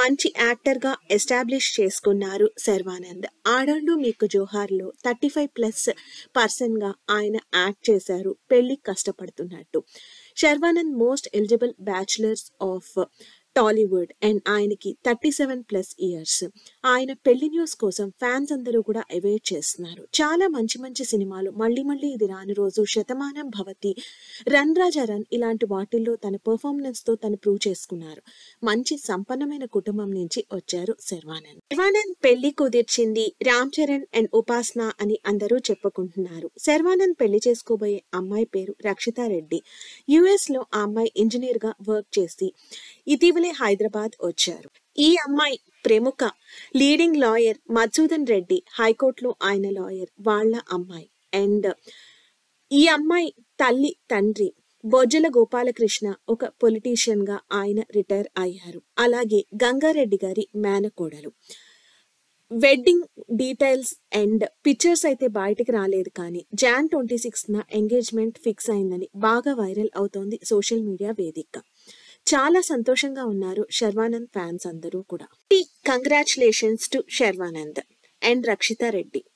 మంచి యాక్టర్ గా ఎస్టాబ్లిష్ చేసుకున్నారు శర్వానంద్ ఆడండు మీకు జోహార్లో థర్టీ ఫైవ్ ప్లస్ పర్సన్ గా ఆయన యాక్ట్ చేశారు పెళ్లి కష్టపడుతున్నట్టు Sharwanand most eligible bachelors of Tollywood and ఆయనకి థర్టీ సెవెన్ ప్లస్ ఇయర్స్ ఆయన పెళ్లి న్యూస్ కోసం ఫ్యాన్స్ అందరూ కూడా అవైట్ చేస్తున్నారు చాలా మంచి మంచి సినిమాలు మళ్ళీ మళ్ళీ ఇది రాని రోజు శతమానం భవతి రన్ రాజా రన్ ఇలాంటి వాటిల్లో తన పర్ఫార్మెన్స్ తో తను ప్రూవ్ చేసుకున్నారు మంచి సంపన్నమైన కుటుంబం నుంచి వచ్చారు శర్వానంద్ శర్వానంద్ పెళ్లి కుదిర్చింది రామ్ చరణ్ అండ్ ఉపాసన అని అందరూ చెప్పుకుంటున్నారు శర్వానంద్ పెళ్లి చేసుకోబోయే అమ్మాయి పేరు రక్షితారెడ్డి యుఎస్ లో ఆ అమ్మాయి ఇంజనీర్ గా వర్క్ చేసి ఇటీవలే హైదరాబాద్ వచ్చారు ఈ అమ్మాయి ప్రముఖ లీడింగ్ లాయర్ మధుసూదన్ రెడ్డి హైకోర్టులో ఆయన లాయర్ వాళ్ళ అమ్మాయి అండ్ ఈ అమ్మాయి తల్లి తండ్రి బొజ్జల గోపాలకృష్ణ ఒక పొలిటీషియన్ గా ఆయన రిటైర్ అయ్యారు అలాగే గంగారెడ్డి గారి మేనకోడలు వెడ్డింగ్ డీటెయిల్స్ అండ్ పిక్చర్స్ అయితే బయటికి రాలేదు కానీ జాన్ ట్వంటీ సిక్స్న ఎంగేజ్మెంట్ ఫిక్స్ అయిందని బాగా వైరల్ అవుతోంది సోషల్ మీడియా వేదికగా చాలా సంతోషంగా ఉన్నారు శర్వానంద్ ఫ్యాన్స్ అందరూ కూడా congratulations to Sharwanand and Rakshitha Reddy